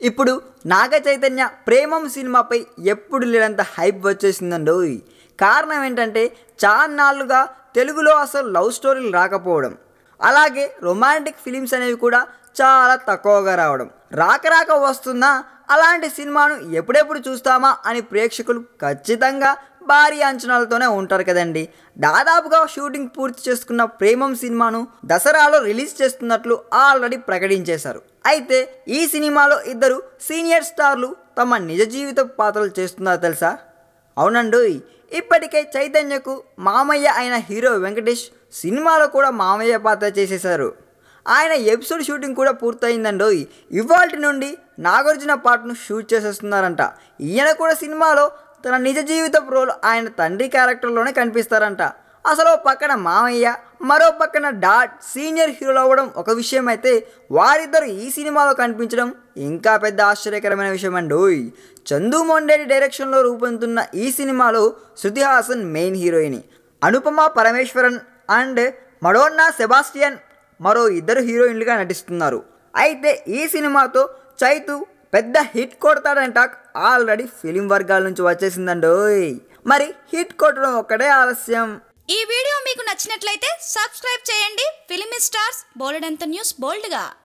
ఇప్పుడు నాగ చైతన్య ప్రేమం సినిమాపై ఎప్పుడు లేనంత హైప్ వచ్చేసిందండోయ్ కారణం ఏంటంటే చాన్నాళ్ళుగా తెలుగులో అసలు లవ్ స్టోరీలు రాకపోవడం అలాగే రొమాంటిక్ ఫిలిమ్స్ అనేవి కూడా చాలా తక్కువగా రావడం రాక రాక వస్తున్నా అలాంటి సినిమాను ఎప్పుడెప్పుడు చూస్తామా అని ప్రేక్షకులు ఖచ్చితంగా భారీ అంచనాలతోనే ఉంటారు కదండి దాదాపుగా షూటింగ్ పూర్తి చేసుకున్న ప్రేమం సినిమాను దసరాలో రిలీజ్ చేస్తున్నట్లు ఆల్రెడీ ప్రకటించేశారు అయితే ఈ సినిమాలో ఇద్దరు సీనియర్ స్టార్లు తమ నిజ జీవిత పాత్రలు చేస్తున్నారు తెలుసా అవునండోయ్ ఇప్పటికే చైతన్యకు మామయ్య అయిన హీరో వెంకటేష్ సినిమాలో కూడా మామయ్య పాత్ర చేసేశారు ఆయన ఎపిసోడ్ షూటింగ్ కూడా పూర్తయిందండోయ్ ఇవాల్టి నుండి నాగార్జున పాటను షూట్ చేసేస్తున్నారంట ఈయన కూడా సినిమాలో తన నిజ జీవిత రోల్ ఆయన తండ్రి క్యారెక్టర్లోనే కనిపిస్తారంట అసలు ఓ పక్కన మామయ్య మరో పక్కన డాట్ సీనియర్ హీరోలు అవ్వడం ఒక విషయం అయితే వారిద్దరు ఈ సినిమాలో కనిపించడం ఇంకా పెద్ద ఆశ్చర్యకరమైన విషయం అండి చందు మొండేటి డైరెక్షన్లో రూపొందుతున్న ఈ సినిమాలో Shruti Haasan main heroine Anupama Parameswaran and Madonna Sebastian మరో ఇద్దరు హీరోయిన్లుగా నటిస్తున్నారు అయితే ఈ సినిమాతో చైతు పెద్ద హిట్ కొడతాడని టాక్ ఆల్రెడీ ఫిలిం వర్గాల నుంచి వచ్చేసిందండోయ్ మరి హిట్ కొట్టడం ఒక్కడే ఆలస్యం ఈ వీడియో మీకు నచ్చినట్లయితే సబ్స్క్రైబ్ చేయండి ఫిలిమి స్టార్స్ బోలెడంత న్యూస్ బోల్డ్గా